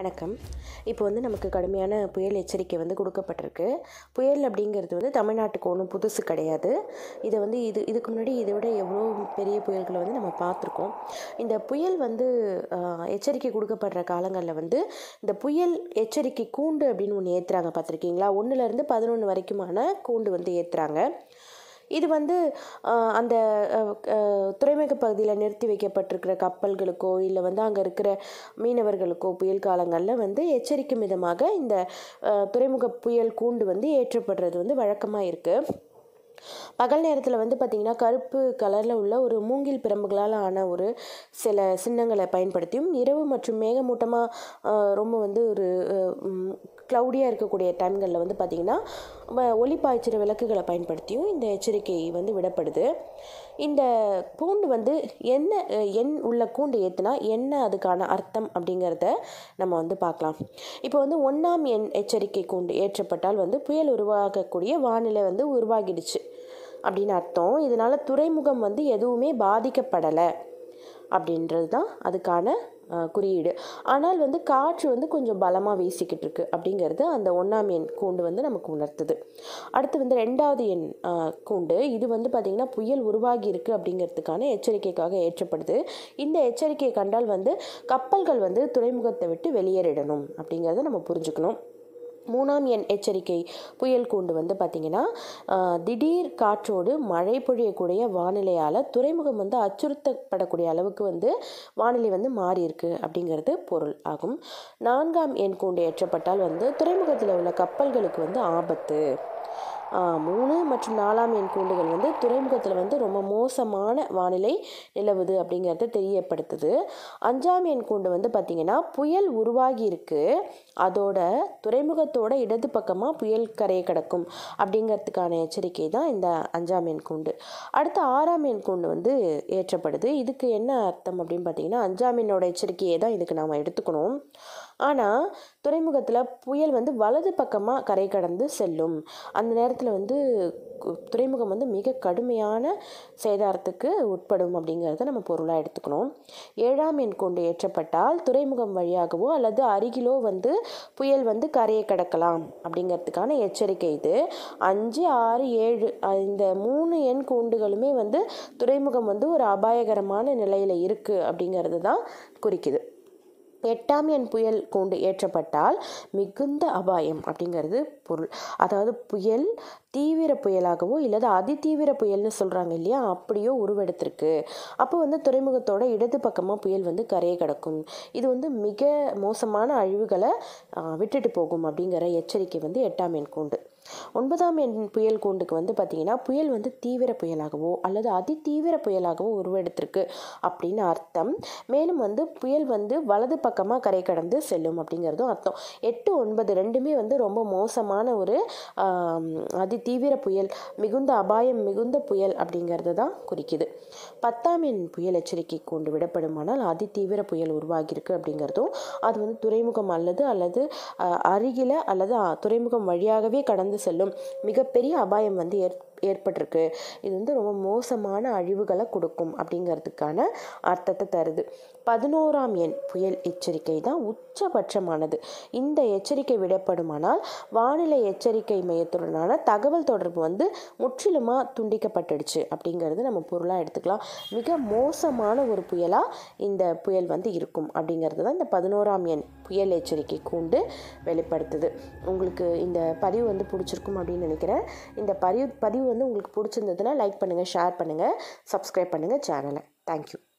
வணக்கம் இப்போ வந்து நமக்கு கடுமையான புயல் எச்சரிக்கை வந்து கொடுக்கப்பட்டிருக்கு புயல் அப்படிங்கிறது வந்து தமிழ்நாட்டுக்கு ஒன்றும் புதுசு கிடையாது இதை வந்து இது இதுக்கு முன்னாடி இதை விட எவ்வளோ பெரிய புயல்களை வந்து நம்ம பார்த்துருக்கோம் இந்த புயல் வந்து ஆஹ், எச்சரிக்கை கொடுக்கப்படுற காலங்களில் வந்து இந்த புயல் எச்சரிக்கை கூண்டு அப்படின்னு ஒன்று ஏற்றுறாங்க பார்த்துருக்கீங்களா ஒன்றுலேருந்து பதினொன்று வரைக்குமான கூண்டு வந்து ஏற்றுறாங்க இது வந்து ஆஹ், அந்த அஹ், அஹ், துறைமுக பகுதியில் நிறுத்தி வைக்கப்பட்டிருக்கிற கப்பல்களுக்கோ இல்லை வந்து அங்கே இருக்கிற மீனவர்களுக்கோ புயல் காலங்களில் வந்து எச்சரிக்கும் விதமாக இந்த அஹ், துறைமுக புயல் கூண்டு வந்து ஏற்றப்படுறது வந்து வழக்கமாக இருக்குது பகல் நேரத்தில் வந்து பார்த்திங்கன்னா கருப்பு கலரில் உள்ள ஒரு மூங்கில் பிரம்புகளால் ஆன ஒரு சில சின்னங்களை பயன்படுத்தியும் இரவு மற்றும் மேகமூட்டமாக ரொம்ப வந்து ஒரு க்ளவுடியாக இருக்கக்கூடிய டைம்களில் வந்து பார்த்திங்கன்னா ம- ஒளி பாய்ச்சிற விளக்குகளை பயன்படுத்தியும் இந்த எச்சரிக்கை வந்து விடப்படுது இந்த கூண்டு வந்து என்ன அஹ், எண் உள்ள கூண்டு ஏற்றுனா என்ன அதுக்கான அர்த்தம் அப்படிங்கிறத நம்ம வந்து பார்க்கலாம் இப்போ வந்து ஒன்றாம் எண் எச்சரிக்கை கூண்டு ஏற்றப்பட்டால் வந்து புயல் உருவாகக்கூடிய வானிலை வந்து உருவாகிடுச்சு அப்படின்னு அர்த்தம் இதனால் துறைமுகம் வந்து எதுவுமே பாதிக்கப்படலை அப்படின்றது தான் அதுக்கான அஹ், குறியீடு ஆனால் வந்து காற்று வந்து கொஞ்சம் பலமாக வீசிக்கிட்டு இருக்கு அப்படிங்கிறது அந்த ஒன்றாம் எண் கூண்டு வந்து நமக்கு உணர்த்துது அடுத்து வந்து ரெண்டாவது எண் அஹ், கூண்டு இது வந்து பார்த்திங்கன்னா புயல் உருவாகி இருக்கு அப்படிங்கிறதுக்கான எச்சரிக்கைக்காக ஏற்றப்படுது இந்த எச்சரிக்கையை கண்டால் வந்து கப்பல்கள் வந்து துறைமுகத்தை விட்டு வெளியேறிடணும் அப்படிங்கிறத நம்ம புரிஞ்சுக்கணும் மூணாம் எண் எச்சரிக்கை புயல் கூண்டு வந்து பார்த்திங்கன்னா ஆஹ், திடீர் காற்றோடு மழை பொழியக்கூடிய வானிலையால் துறைமுகம் வந்து அச்சுறுத்தப்படக்கூடிய அளவுக்கு வந்து வானிலை வந்து மாறி இருக்கு அப்படிங்கிறது பொருள் ஆகும் நான்காம் எண் கூண்டு ஏற்றப்பட்டால் வந்து துறைமுகத்தில் உள்ள கப்பல்களுக்கு வந்து ஆபத்து ஆஹ், மூணு மற்றும் நாலாம் எண் கூண்டுகள் வந்து துறைமுகத்தில் வந்து ரொம்ப மோசமான வானிலை நிலவுது அப்படிங்கிறத தெரியப்படுத்துது அஞ்சாம் எண் கூண்டு வந்து பார்த்திங்கன்னா புயல் உருவாகி இருக்கு அதோட துறைமுகத்தோட இடது பக்கமாக புயல் கரையை கிடக்கும் அப்படிங்கிறதுக்கான எச்சரிக்கை தான் இந்த அஞ்சாம் எண் கூண்டு அடுத்து ஆறாம் எண் கூண்டு வந்து ஏற்றப்படுது இதுக்கு என்ன அர்த்தம் அப்படின்னு பார்த்தீங்கன்னா அஞ்சாம் எண்ணோட எச்சரிக்கையை தான் இதுக்கு நாம் எடுத்துக்கணும் ஆனால் துறைமுகத்தில் புயல் வந்து வலது பக்கமாக கரை கடந்து செல்லும் அந்த நேரத்தில் வந்து கு- துறைமுகம் வந்து மிக கடுமையான சேதாரத்துக்கு உட்படும் அப்படிங்கிறத நம்ம பொருளாக எடுத்துக்கணும் ஏழாம் எண் கொண்டு ஏற்றப்பட்டால் துறைமுகம் வழியாகவோ அல்லது அருகிலோ வந்து புயல் வந்து கரையை கடக்கலாம் அப்படிங்கிறதுக்கான எச்சரிக்கை இது அஞ்சு ஆறு ஏழு அஹ் இந்த மூணு எண் கூண்டுகளுமே வந்து துறைமுகம் வந்து ஒரு அபாயகரமான நிலையில் இருக்குது அப்படிங்கிறது தான் குறிக்குது எட்டாம் எண் புயல் கூண்டு ஏற்றப்பட்டால் மிகுந்த அபாயம் அப்படிங்கிறது பொருள் அதாவது புயல் தீவிர புயலாகவோ இல்லது அதிதீவிர புயல்னு சொல்கிறாங்க இல்லையா அப்படியோ உருவெடுத்திருக்கு அப்போ வந்து துறைமுகத்தோட இடது பக்கமாக புயல் வந்து கரையை கிடக்கும் இது வந்து மிக மோசமான அழிவுகளை ஆ, விட்டுட்டு போகும் அப்படிங்கிற எச்சரிக்கை வந்து எட்டாம் எண் கூண்டு ஒன்பதாம் எண் புயல் கூண்டுக்கு வந்து பார்த்திங்கன்னா புயல் வந்து தீவிர புயலாகவோ அல்லது அதிதீவிர புயலாகவோ உருவெடுத்திருக்கு அப்படின்னு அர்த்தம் மேலும் வந்து புயல் வந்து வலது பக்கமாக கரை கடந்து செல்லும் அப்படிங்கிறதும் அர்த்தம் எட்டு ஒன்பது ரெண்டுமே வந்து ரொம்ப மோசமான ஒரு ஆம், அதிதீவிர புயல் மிகுந்த அபாயம் மிகுந்த புயல் அப்படிங்கிறது தான் குறிக்குது பத்தாம் எண் புயல் எச்சரிக்கை கொண்டு விடப்படுமானால் அதிதீவிர புயல் உருவாகியிருக்கு அப்படிங்கிறதும் அது வந்து துறைமுகம் அல்லது அல்லது அஹ், அருகில அல்லது அஹ், துறைமுகம் வழியாகவே கடந்து செல்லும் மிகப்பெரிய அபாயம் வந்து ஏற் ஏற்பட்டிருக்கு இது வந்து ரொம்ப மோசமான அழிவுகளை கொடுக்கும் அப்படிங்கிறதுக்கான அர்த்தத்தை தருது பதினோராம் எண் புயல் எச்சரிக்கை தான் உச்சபட்சமானது இந்த எச்சரிக்கை விடப்படுமானால் வானிலை எச்சரிக்கை மையத்துடனான தகவல் தொடர்பு வந்து முற்றிலுமாக துண்டிக்கப்பட்டுடுச்சு அப்படிங்கிறது நம்ம பொருளாக எடுத்துக்கலாம் மிக மோசமான ஒரு புயலாக இந்த புயல் வந்து இருக்கும் அப்படிங்கிறது தான் இந்த பதினோராம் எண் புயல் எச்சரிக்கை கூண்டு வெளிப்படுத்துது உங்களுக்கு இந்த பதிவு வந்து பிடிச்சிருக்கும் அப்படின்னு நினைக்கிறேன் இந்த பதிவு பதிவு வந்து உங்களுக்கு பிடிச்சிருந்ததுன்னா லைக் பண்ணுங்கள் ஷேர் பண்ணுங்கள் சப்ஸ்கிரைப் பண்ணுங்கள் சேனலை தேங்க்யூ